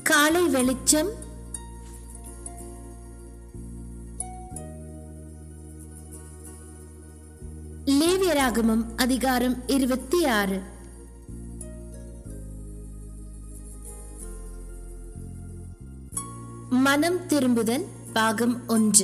காலை வெளிச்சம் லேவியராகமம் அதிகாரம் இருபத்தி ஆறு மனம் திரும்புதல் பாகம் ஒன்று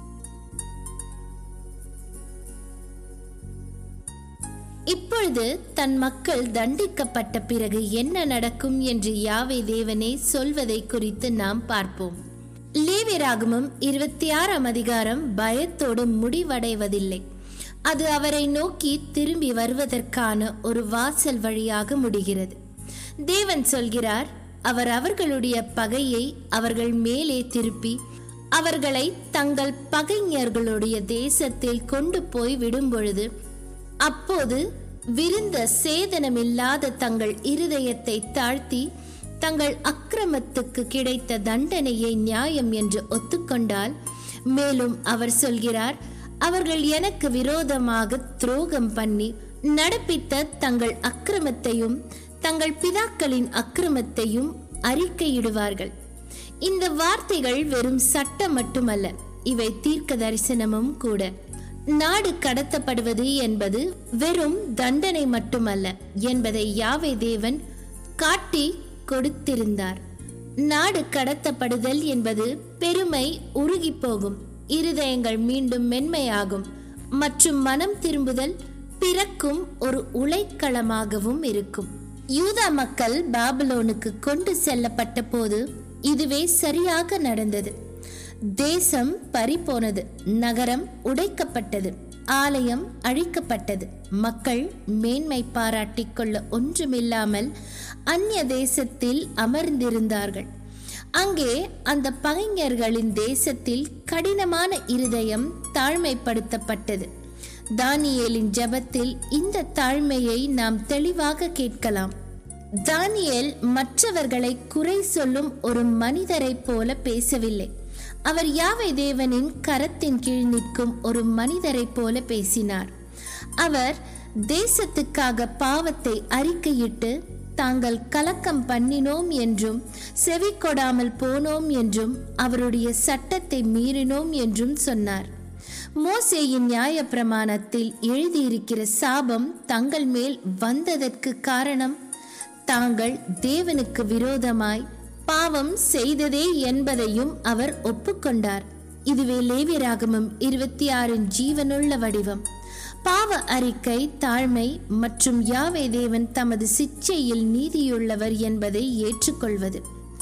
இப்பொழுது தன் மக்கள் தண்டிக்கப்பட்ட பிறகு என்ன நடக்கும் என்று யாவே தேவனே சொல்வதை குறித்து நாம் பார்ப்போம் லேவியராகமம் இருபத்தி ஆறாம் அதிகாரம் பயத்தோடு முடிவடைவதில்லை அது அவரை நோக்கி திரும்பி வருவதற்கான ஒரு வாசல் வழியாக முடிகிறது தேவன் சொல்கிறார் அவர் அவர்களுடைய பகையை அவர்கள் மேலே திருப்பி அவர்களை தங்கள் பகைஞர்களுடைய தேசத்தில் கொண்டு போய் விடும் பொழுது அப்போது விருந்த சேதனமில்லாத தங்கள் இருதயத்தை தாழ்த்தி தங்கள் அக்கிரமத்துக்கு கிடைத்த தண்டனையை நியாயம் என்று ஒத்துக்கொண்டால் மேலும் அவர் சொல்கிறார் அவர்கள் எனக்கு விரோதமாக துரோகம் பண்ணி நடப்பித்த தங்கள் அக்கிரமத்தையும் தங்கள் பிதாக்களின் அக்கிரமத்தையும் அறிக்கையிடுவார்கள் இந்த வார்த்தைகள் வெறும் சட்டம் மட்டுமல்ல இவை தீர்க்க தரிசனமும் கூட நாடு கடத்தப்படுவது என்பது வெறும் தண்டனை மட்டுமல்ல என்பதை யாவே தேவன் காட்டி கொடுத்திருந்தார் நாடு கடத்தப்படுதல் என்பது பெருமை உருகி போகும் இருதயங்கள் மீண்டும் மென்மையாகும் மற்றும் மனம் திரும்புதல் பிறக்கும் ஒரு உலைக்களமாகவும் இருக்கும் யூதா மக்கள் பாபிலோனுக்கு கொண்டு செல்லப்பட்ட போது இதுவே சரியாக நடந்தது தேசம் பறிபோனது நகரம் உடைக்கப்பட்டது ஆலயம் அழிக்கப்பட்டது மக்கள் மேன்மை பாராட்டிக் கொள்ள ஒன்றுமில்லாமல் அந்நிய தேசத்தில் அமர்ந்திருந்தார்கள் அங்கே அந்த பகைஞர்களின் தேசத்தில் கடினமான இருதயம் தாழ்மைப்படுத்தப்பட்டது தானியேலின் ஜபத்தில் இந்த தாழ்மையை நாம் தெளிவாக கேட்கலாம் தானியேல் மற்றவர்களை குறை சொல்லும் ஒரு மனிதரைப் போல பேசவில்லை அவர் யாவை தேவனின் கரத்தின் கீழ் நிற்கும் ஒரு மனிதரைப் போல பேசினார் அவர் தேசத்துக்காக பாவத்தை அறிக்கையிட்டு தாங்கள் கலக்கம் பண்ணினோம் என்றும் செவி கொடாமல் போனோம் என்றும் அவருடைய சட்டத்தை மீறினோம் என்றும் சொன்னார் மோசேயின் நியாய பிரமாணத்தில் எழுதியிருக்கிற சாபம் தங்கள் மேல் வந்ததற்கு காரணம் தாங்கள் தேவனுக்கு விரோதமாய் பாவம் செய்ததே என்பதையும் அவர் ஒப்புக்கொண்டார் இதுவே லேவியராகமம் இருபத்தி ஆறின் ஜீவனுள்ள வடிவம் பாவ அறிக்கை தாழ்மை மற்றும் யாவே தேவன் தமது சிச்சையில் நீதியுள்ளவர் என்பதை ஏற்றுக்கொள்வது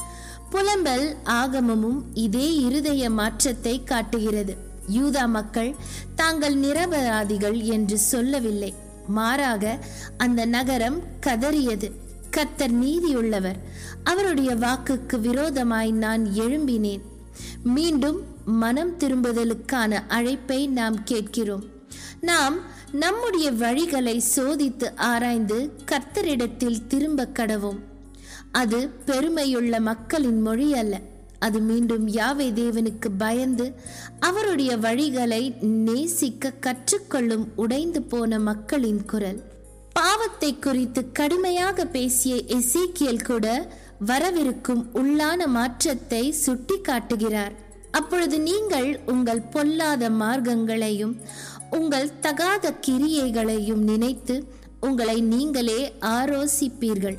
புலம்பல் ஆகமமும் இதே இருதய மாற்றத்தை காட்டுகிறது யூதா மக்கள் தாங்கள் நிரபராதிகள் என்று சொல்லவில்லை மாறாக அந்த நகரம் கதறியது கத்தர் நீதியுள்ளவர் அவருடைய வாக்குக்கு விரோதமாய் நான் எழும்பினேன் மீண்டும் மனம் திரும்புதலுக்கான அழைப்பை நாம் கேட்கிறோம் நாம் நம்முடைய வழிகளை சோதித்து ஆராய்ந்து கர்த்தரிடத்தில் திரும்ப கடவோம் அது பெருமையுள்ள மக்களின் மொழி அல்ல அது மீண்டும் யாவை தேவனுக்கு பயந்து அவருடைய வழிகளை நேசிக்க கற்றுக்கொள்ளும் உடைந்து போன மக்களின் குரல் பாவத்தை குறித்து கடுமையாக பேசிய எசேக்கியல் கூட வரவிருக்கும் உள்ளான மாற்றத்தை சுட்டி காட்டுகிறார் அப்பொழுது நீங்கள் உங்கள் பொல்லாத மார்க்கங்களையும் உங்கள் தகாத கிரியைகளையும் நினைத்து உங்களை நீங்களே ஆரோசிப்பீர்கள்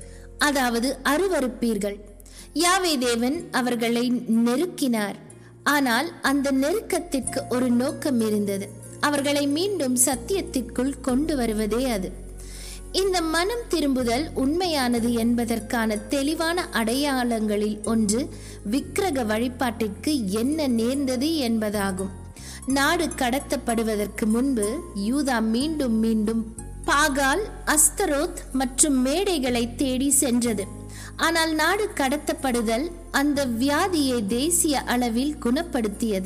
அதாவது அருவருப்பீர்கள் யாவே தேவன் அவர்களை நெருக்கினார் ஆனால் அந்த நெருக்கத்திற்கு ஒரு நோக்கம் இருந்தது அவர்களை மீண்டும் சத்தியத்திற்குள் கொண்டு வருவதே அது இந்த மனம் திரும்புதல் உண்மையானது என்பதற்கான தெளிவான அடையாளங்களில் ஒன்று விக்கிரக வழிபாட்டிற்கு என்ன நேர்ந்தது என்பதாகும் நாடு கடத்தப்படுவதற்கு முன்பு யூதா மீண்டும் மீண்டும் பாகால் அஸ்தரோத் மற்றும் மேடைகளை தேடி சென்றது ஆனால் நாடு கடத்தப்படுதல் அந்த வியாதியை தேசிய அளவில் குணப்படுத்தியது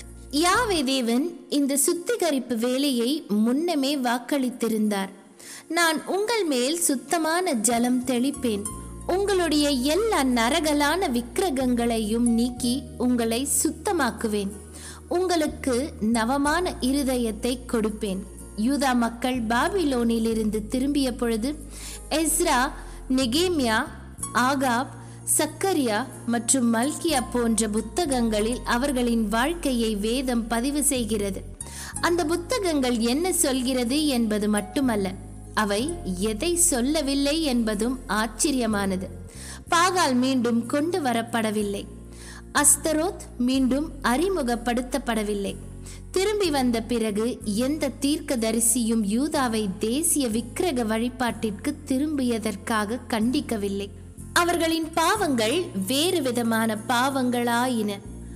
யாவே தேவன் இந்த சுத்திகரிப்பு வேலையை முன்னமே வாக்களித்திருந்தார் நான் உங்கள் மேல் சுத்தமான ஜலம் தெளிப்பேன் உங்களுடைய எல்லா நரகலான விக்கிரகங்களையும் நீக்கி உங்களை சுத்தமாக்குவேன் உங்களுக்கு நவமான இருதயத்தை கொடுப்பேன் யூதா மக்கள் பாபிலோனிலிருந்து திரும்பிய பொழுது எஸ்ரா நெகேமியா ஆகாப் சக்கரியா மற்றும் மல்கியா போன்ற புத்தகங்களில் அவர்களின் வாழ்க்கையை வேதம் பதிவு செய்கிறது அந்த புத்தகங்கள் என்ன சொல்கிறது என்பது மட்டுமல்ல அவை எதை சொல்லவில்லை என்பதும் ஆச்சரியமானது பாகால் மீண்டும் கொண்டு வரப்படவில்லை அஸ்தரோத் மீண்டும் அறிமுகப்படுத்தப்படவில்லை திரும்பி வந்த பிறகு எந்த தீர்க்கதரிசியும் யூதாவை தேசிய விக்கிரக வழிபாட்டிற்கு திரும்பியதற்காக கண்டிக்கவில்லை அவர்களின் பாவங்கள் வேறு விதமான பாவங்களாயின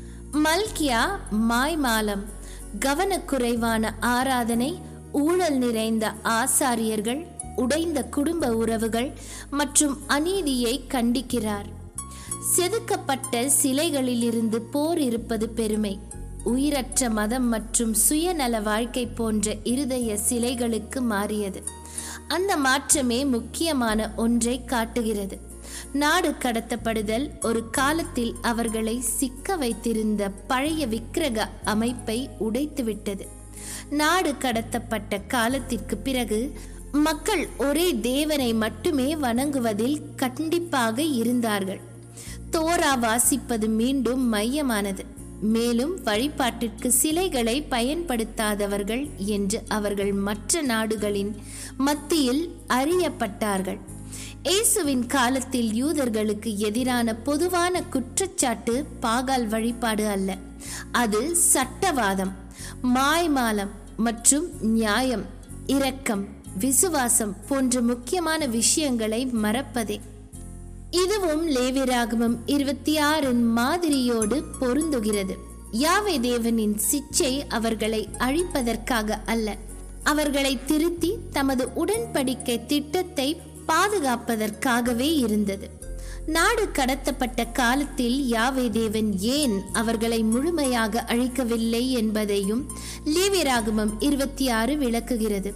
மல்கியா மாய்மாலம் கவனக்குறைவான ஆராதனை ஊழல் நிறைந்த ஆசாரியர்கள் உடைந்த குடும்ப உறவுகள் மற்றும் அநீதியை கண்டிக்கிறார் செதுக்கப்பட்ட சிலைகளிலிருந்து போர் இருப்பது பெருமை உயிரற்ற மதம் மற்றும் சுயநல வாழ்க்கை போன்ற இருதய சிலைகளுக்கு மாறியது அந்த மாற்றமே முக்கியமான ஒன்றை காட்டுகிறது நாடு கடத்தப்படுதல் ஒரு காலத்தில் அவர்களை சிக்க வைத்திருந்த பழைய விக்கிரக அமைப்பை உடைத்துவிட்டது நாடு கடத்தப்பட்ட காலத்திற்கு பிறகு மக்கள் ஒரே தேவனை மட்டுமே வணங்குவதில் கண்டிப்பாக இருந்தார்கள் தோரா வாசிப்பது மீண்டும் மையமானது மேலும் வழிபாட்டிற்கு சிலைகளை பயன்படுத்தாதவர்கள் என்று அவர்கள் மற்ற நாடுகளின் மத்தியில் அறியப்பட்டார்கள் இயேசுவின் காலத்தில் யூதர்களுக்கு எதிரான பொதுவான குற்றச்சாட்டு பாகால் வழிபாடு அல்ல அது சட்டவாதம் மாய்மாலம் மற்றும் நியாயம் இரக்கம் விசுவாசம் போன்ற முக்கியமான விஷயங்களை மறப்பதே இதுவும் லேவிராகமம் இருபத்தி ஆறின் மாதிரியோடு பொருந்துகிறது யாவே தேவனின் சிச்சை அவர்களை அழிப்பதற்காக அல்ல அவர்களை திருத்தி தமது உடன்படிக்கை திட்டத்தை பாதுகாப்பதற்காகவே இருந்தது நாடு கடத்தப்பட்ட காலத்தில் யாவே தேவன் ஏன் அவர்களை முழுமையாக அழிக்கவில்லை என்பதையும் லேவியராகமம் இருபத்தி ஆறு விளக்குகிறது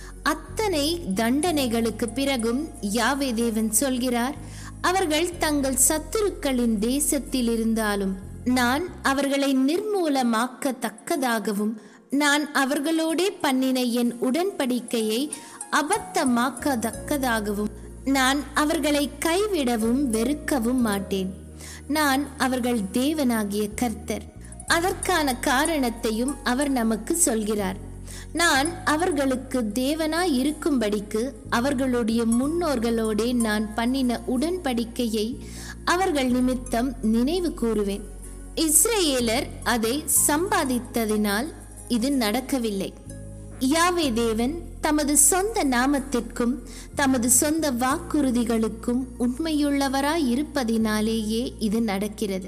அத்தனை தண்டனைகளுக்கு பிறகும் யாவே தேவன் சொல்கிறார் அவர்கள் தங்கள் சத்துருக்களின் தேசத்தில் இருந்தாலும் நான் அவர்களை நிர்மூலமாக்கத்தக்கதாகவும் நான் அவர்களோடே பண்ணின என் உடன்படிக்கையை அபத்தமாக்கத்தக்கதாகவும் நான் அவர்களை கைவிடவும் வெறுக்கவும் மாட்டேன் நான் அவர்கள் தேவனாகிய கர்த்தர் அதற்கான காரணத்தையும் அவர் நமக்கு சொல்கிறார் நான் அவர்களுக்கு தேவனாய் இருக்கும்படிக்கு அவர்களுடைய முன்னோர்களோடே நான் பண்ணின உடன்படிக்கையை அவர்கள் நிமித்தம் நினைவு கூறுவேன் இஸ்ரேலர் அதை சம்பாதித்ததினால் இது நடக்கவில்லை யாவே தேவன் தமது சொந்த நாமத்திற்கும் தமது சொந்த வாக்குறுதிகளுக்கும் உண்மையுள்ளவராய் இருப்பதினாலேயே இது நடக்கிறது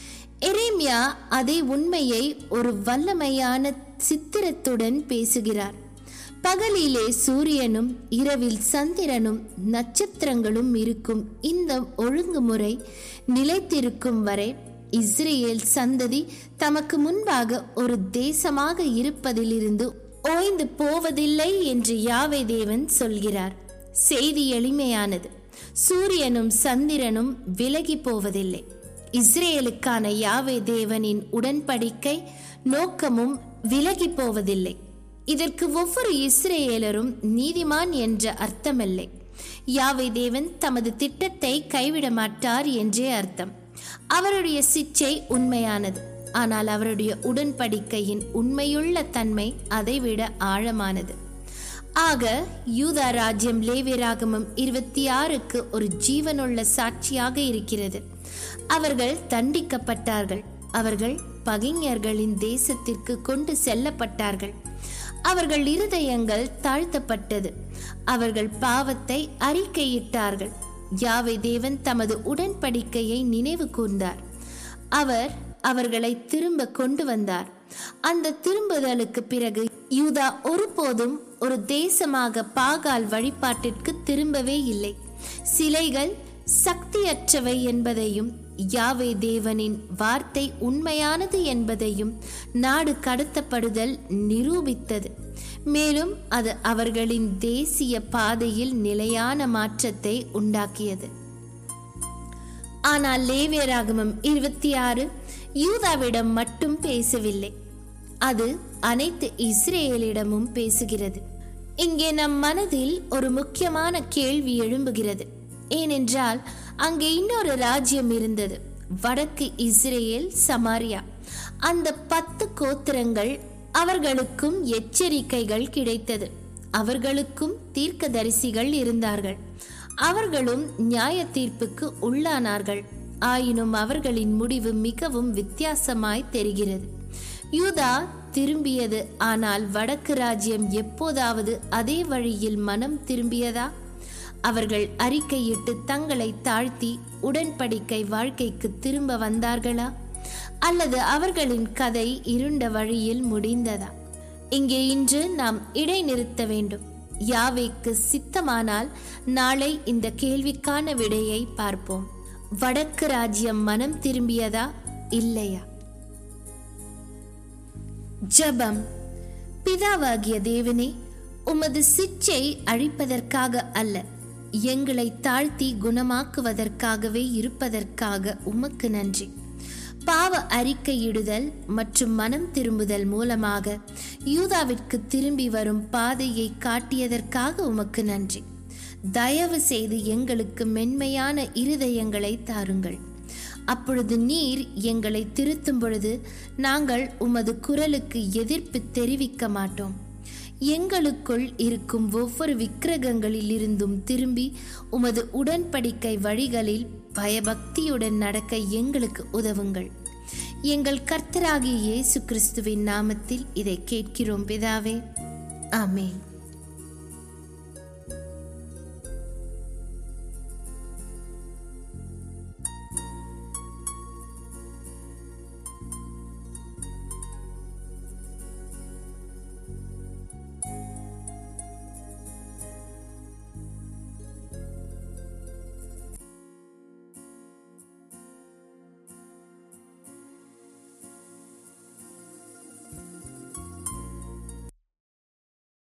எரேமியா அதே உண்மையை ஒரு வல்லமையான சித்திரத்துடன் பேசுகிறார் பகலிலே சூரியனும் இரவில் சந்திரனும் நட்சத்திரங்களும் இருக்கும் இந்த ஒழுங்குமுறை நிலைத்திருக்கும் வரை இஸ்ரேல் சந்ததி தமக்கு முன்பாக ஒரு தேசமாக இருப்பதிலிருந்து ஓய்ந்து போவதில்லை என்று யாவே தேவன் சொல்கிறார் செய்தி எளிமையானது சூரியனும் சந்திரனும் விலகி போவதில்லை இஸ்ரேலுக்கான யாவே தேவனின் உடன்படிக்கை நோக்கமும் விலகி போவதில்லை இதற்கு ஒவ்வொரு இஸ்ரேலரும் நீதிமான் என்ற அர்த்தமில்லை யாவே தேவன் தமது திட்டத்தை கைவிட மாட்டார் என்றே அர்த்தம் அவருடைய சிச்சை உண்மையானது ஆனால் அவருடைய உடன்படிக்கையின் உண்மையுள்ள தன்மை அதைவிட ஆழமானது ஆக யூதா ராஜ்யம் லேவியராகமம் இருபத்தி ஆறுக்கு ஒரு ஜீவனுள்ள சாட்சியாக இருக்கிறது அவர்கள் தண்டிக்கப்பட்டார்கள் அவர்கள் பகைஞர்களின் தேசத்திற்கு கொண்டு செல்லப்பட்டார்கள் அவர்கள் இருதயங்கள் தாழ்த்தப்பட்டது அவர்கள் பாவத்தை அறிக்கையிட்டார்கள் யாவை தேவன் தமது உடன்படிக்கையை நினைவு கூர்ந்தார் அவர் அவர்களை திரும்ப கொண்டு வந்தார் அந்த திரும்புதலுக்கு பிறகு யூதா ஒருபோதும் ஒரு தேசமாக பாகால் வழிபாட்டிற்கு திரும்பவே இல்லை சிலைகள் சக்தியற்றவை என்பதையும் யாவே தேவனின் வார்த்தை உண்மையானது என்பதையும் நாடு கடத்தப்படுதல் நிரூபித்தது மேலும் அது அவர்களின் தேசிய பாதையில் நிலையான மாற்றத்தை உண்டாக்கியது ஆனால் லேவியராகமம் இருபத்தி ஆறு யூதாவிடம் மட்டும் பேசவில்லை அது அனைத்து இஸ்ரேலிடமும் பேசுகிறது இங்கே நம் மனதில் ஒரு முக்கியமான கேள்வி எழும்புகிறது ஏனென்றால் அங்கே இன்னொரு ராஜ்யம் இருந்தது வடக்கு இஸ்ரேல் சமாரியா அந்த பத்து கோத்திரங்கள் அவர்களுக்கும் எச்சரிக்கைகள் கிடைத்தது அவர்களுக்கும் தீர்க்கதரிசிகள் இருந்தார்கள் அவர்களும் நியாய தீர்ப்புக்கு உள்ளானார்கள் ஆயினும் அவர்களின் முடிவு மிகவும் வித்தியாசமாய் தெரிகிறது யூதா திரும்பியது ஆனால் வடக்கு ராஜ்யம் எப்போதாவது அதே வழியில் மனம் திரும்பியதா அவர்கள் அறிக்கையிட்டு தங்களை தாழ்த்தி உடன்படிக்கை வாழ்க்கைக்கு திரும்ப வந்தார்களா அல்லது அவர்களின் கதை இருண்ட வழியில் முடிந்ததா இங்கே இன்று நாம் இடைநிறுத்த வேண்டும் யாவைக்கு சித்தமானால் நாளை இந்த கேள்விக்கான விடையை பார்ப்போம் வடக்கு ராஜ்யம் மனம் திரும்பியதா இல்லையா ஜபம் பிதாவாகிய தேவனே உமது சிச்சை அழிப்பதற்காக அல்ல எங்களை தாழ்த்தி குணமாக்குவதற்காகவே இருப்பதற்காக உமக்கு நன்றி பாவ அறிக்கையிடுதல் மற்றும் மனம் திரும்புதல் மூலமாக யூதாவிற்கு திரும்பி வரும் பாதையை காட்டியதற்காக உமக்கு நன்றி தயவு செய்து எங்களுக்கு மென்மையான இருதயங்களை தாருங்கள் அப்பொழுது நீர் எங்களை திருத்தும் பொழுது நாங்கள் உமது குரலுக்கு எதிர்ப்பு தெரிவிக்க மாட்டோம் எங்களுக்குள் இருக்கும் ஒவ்வொரு விக்கிரகங்களில் இருந்தும் திரும்பி உமது உடன்படிக்கை வழிகளில் பயபக்தியுடன் நடக்க எங்களுக்கு உதவுங்கள் எங்கள் கர்த்தராகிய இயேசு கிறிஸ்துவின் நாமத்தில் இதை கேட்கிறோம் பிதாவே ஆமேன்